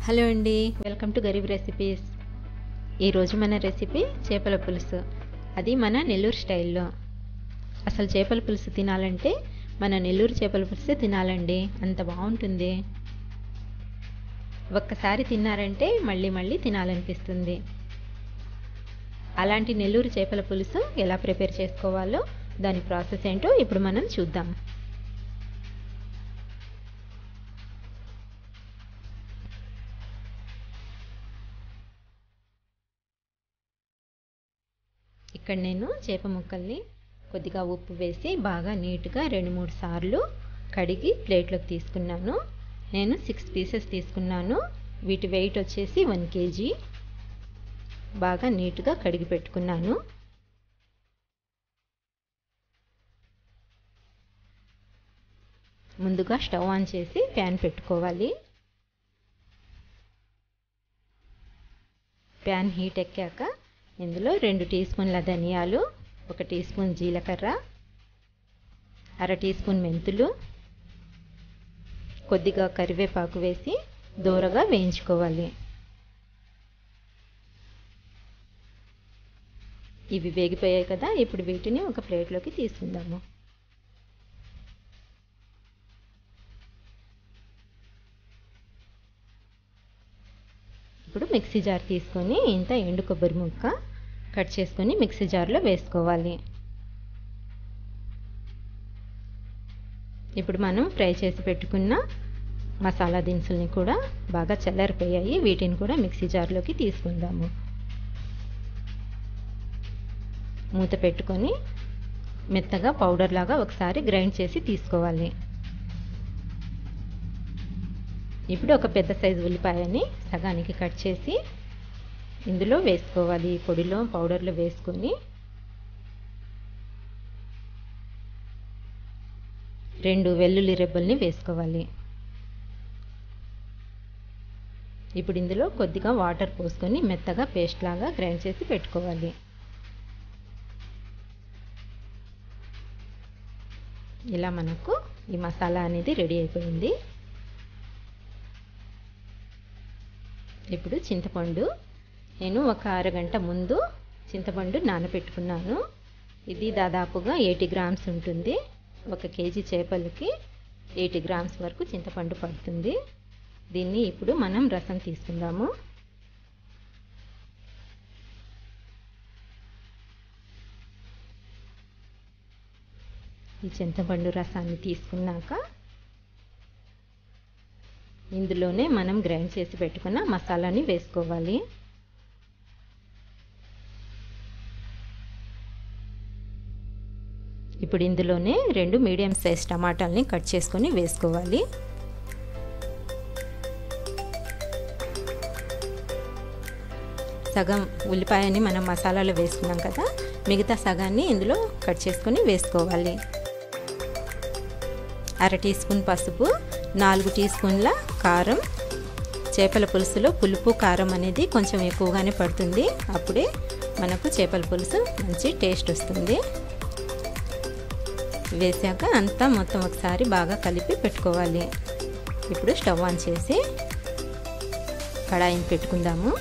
hello అండి welcome to Garib recipes ఈరోజు మన రెసిపీ చేపల పులుసు అది మన నెల్లూరు స్టైల్లో అసలు చేపల పులుసు తినాలంటే మన నెల్లూరు చేపల పులుసే తినాలండి అంత బాగుంటుంది ఒక్కసారి తిన్నారంటే మళ్ళీ మళ్ళీ తినాలనిపిస్తుంది అలాంటి నెల్లూరు చేపల పులుసు ఎలా ప్రిపేర్ చేసుకోవాలో దాని ప్రాసెస్ ఏంటో ఇప్పుడు మనం చూద్దాం ఇక్కడ నేను చేప ముక్కల్ని కొద్దిగా ఉప్పు వేసి బాగా నీట్గా రెండు మూడు సార్లు కడిగి ప్లేట్లోకి తీసుకున్నాను నేను సిక్స్ పీసెస్ తీసుకున్నాను వీటి వెయిట్ వచ్చేసి వన్ కేజీ బాగా నీట్గా కడిగి పెట్టుకున్నాను ముందుగా స్టవ్ ఆన్ చేసి ప్యాన్ పెట్టుకోవాలి ప్యాన్ హీట్ ఎక్కాక ఇందులో రెండు టీ స్పూన్ల ధనియాలు ఒక టీ స్పూన్ జీలకర్ర అర టీ స్పూన్ మెంతులు కొద్దిగా కరివేపాకు వేసి దూరగా వేయించుకోవాలి ఇవి వేగిపోయాయి కదా ఇప్పుడు వీటిని ఒక ప్లేట్లోకి తీసుకుందాము ఇప్పుడు మిక్సీ జార్ తీసుకొని ఇంత ఎండు కొబ్బరి ముక్క కట్ చేసుకొని మిక్సీ జార్లో వేసుకోవాలి ఇప్పుడు మనం ఫ్రై చేసి పెట్టుకున్న మసాలా దినుసుల్ని కూడా బాగా చల్లారిపోయాయి వీటిని కూడా మిక్సీ జార్లోకి తీసుకుందాము మూత పెట్టుకొని మెత్తగా పౌడర్ లాగా ఒకసారి గ్రైండ్ చేసి తీసుకోవాలి ఇప్పుడు ఒక పెద్ద సైజు ఉల్లిపాయని సగానికి కట్ చేసి ఇందులో వేసుకోవాలి పొడిలో పౌడర్లో వేసుకొని రెండు వెల్లుల్లి రెబ్బల్ని వేసుకోవాలి ఇప్పుడు ఇందులో కొద్దిగా వాటర్ పోసుకొని మెత్తగా పేస్ట్ లాగా గ్రైండ్ చేసి పెట్టుకోవాలి ఇలా మనకు ఈ మసాలా అనేది రెడీ అయిపోయింది ఇప్పుడు చింతపండు నేను ఒక అరగంట ముందు చింతపండు నానబెట్టుకున్నాను ఇది దాదాపుగా ఎయిటీ గ్రామ్స్ ఉంటుంది ఒక కేజీ చేపలకి ఎయిటీ గ్రామ్స్ వరకు చింతపండు పడుతుంది దీన్ని ఇప్పుడు మనం రసం తీసుకుందాము ఈ చింతపండు రసాన్ని తీసుకున్నాక ఇందులోనే మనం గ్రైండ్ చేసి పెట్టుకున్న మసాలాని వేసుకోవాలి ఇప్పుడు ఇందులోనే రెండు మీడియం సైజ్ టమాటాలని కట్ చేసుకొని వేసుకోవాలి సగం ఉల్లిపాయని మనం మసాలాలో వేసుకున్నాం కదా మిగతా సగాన్ని ఇందులో కట్ చేసుకొని వేసుకోవాలి అర టీ స్పూన్ పసుపు నాలుగు టీ స్పూన్ల కారం చేపల పులుసులో పులుపు కారం అనేది కొంచెం ఎక్కువగానే పడుతుంది అప్పుడే మనకు చేపల పులుసు మంచి టేస్ట్ వస్తుంది వేసాక అంతా మొత్తం ఒకసారి బాగా కలిపి పెట్టుకోవాలి ఇప్పుడు స్టవ్ ఆన్ చేసి కడాయిని పెట్టుకుందాము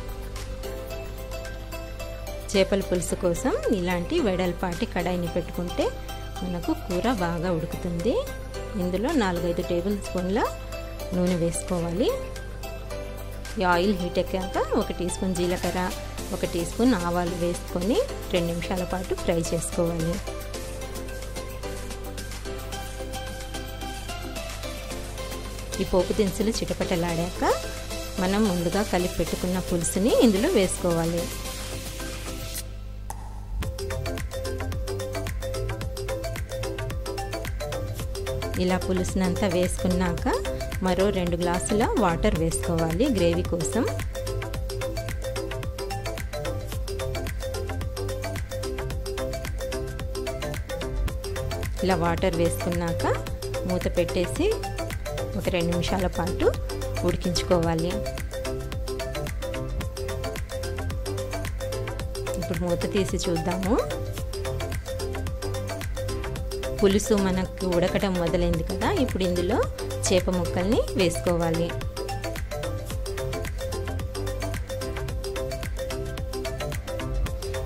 చేపల పులుసు కోసం ఇలాంటి వెడల్పాటి కడాయిని పెట్టుకుంటే మనకు కూర బాగా ఉడుకుతుంది ఇందులో నాలుగైదు టేబుల్ స్పూన్ల నూనె వేసుకోవాలి ఈ ఆయిల్ హీట్ ఎక్కాక ఒక టీ స్పూన్ జీలకర్ర ఒక టీ స్పూన్ ఆవాలు వేసుకొని రెండు నిమిషాల పాటు ఫ్రై చేసుకోవాలి ఈ పోపు దినుసులు చిటపటలాడాక మనం ముందుగా కలిపి పెట్టుకున్న పులుసుని ఇందులో వేసుకోవాలి ఇలా పులుసునంతా వేసుకున్నాక మరో రెండు గ్లాసుల వాటర్ వేసుకోవాలి గ్రేవీ కోసం ఇలా వాటర్ వేసుకున్నాక మూత పెట్టేసి ఒక రెండు నిమిషాల పాటు ఉడికించుకోవాలి ఇప్పుడు మూత తీసి చూద్దాము పులుసు మనకు ఉడకటం మొదలైంది కదా ఇప్పుడు ఇందులో చేప ముక్కల్ని వేసుకోవాలి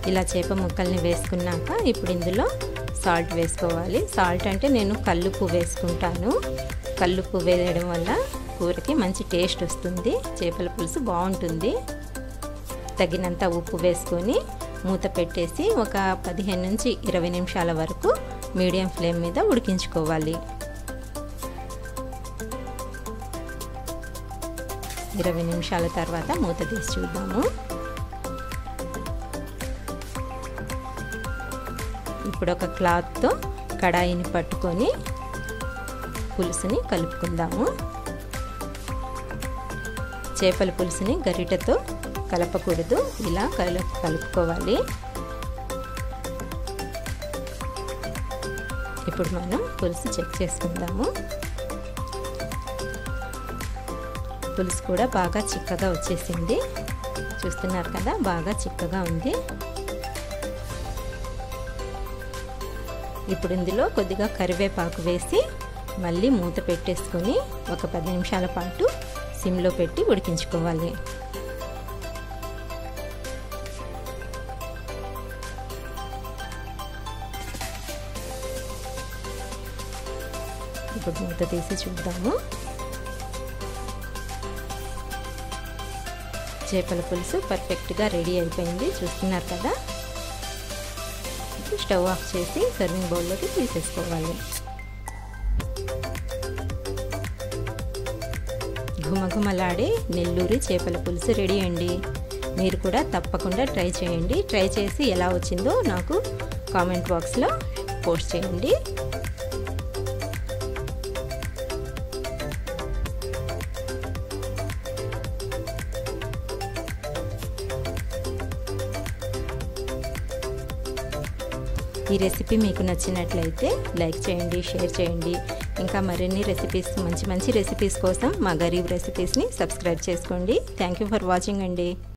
ఇలా చేప ముక్కల్ని వేసుకున్నాక ఇప్పుడు ఇందులో సాల్ట్ వేసుకోవాలి సాల్ట్ అంటే నేను కల్లుప్పు వేసుకుంటాను కల్లుప్పు వేయడం వల్ల కూరకి మంచి టేస్ట్ వస్తుంది చేపల పులుసు బాగుంటుంది తగినంత ఉప్పు వేసుకొని మూత పెట్టేసి ఒక పదిహేను నుంచి ఇరవై నిమిషాల వరకు మీడియం ఫ్లేమ్ మీద ఉడికించుకోవాలి ఇరవై నిమిషాల తర్వాత మూత తీసి చూద్దాము ఇప్పుడు ఒక క్లాత్తో కడాయిని పట్టుకొని పులుసుని కలుపుకుందాము చేపల పులుసుని గరిటెతో కలపకూడదు ఇలా కల కలుపుకోవాలి ఇప్పుడు మనం పులుసు చెక్ చేసుకుందాము పులుసు కూడా బాగా చిక్కగా వచ్చేసింది చూస్తున్నారు కదా బాగా చిక్కగా ఉంది ఇప్పుడు ఇందులో కొద్దిగా కరివేపాకు వేసి మళ్ళీ మూత పెట్టేసుకొని ఒక పది నిమిషాల పాటు సిమ్లో పెట్టి ఉడికించుకోవాలి ఇప్పుడు మూత తీసి చూద్దాము చేపల పులుసు పర్ఫెక్ట్గా రెడీ అయిపోయింది చూస్తున్నారు కదా స్టవ్ ఆఫ్ చేసి సర్వింగ్ బౌల్లోకి తీసేసుకోవాలి ఘుమఘుమలాడే నెల్లూరి చేపల పులుసు రెడీ అండి మీరు కూడా తప్పకుండా ట్రై చేయండి ట్రై చేసి ఎలా వచ్చిందో నాకు కామెంట్ బాక్స్లో పోస్ట్ చేయండి ఈ రెసిపీ మీకు నచ్చినట్లయితే లైక్ చేయండి షేర్ చేయండి ఇంకా మరిన్ని రెసిపీస్ మంచి మంచి రెసిపీస్ కోసం మా గరీబ్ రెసిపీస్ని సబ్స్క్రైబ్ చేసుకోండి థ్యాంక్ యూ ఫర్ వాచింగ్ అండి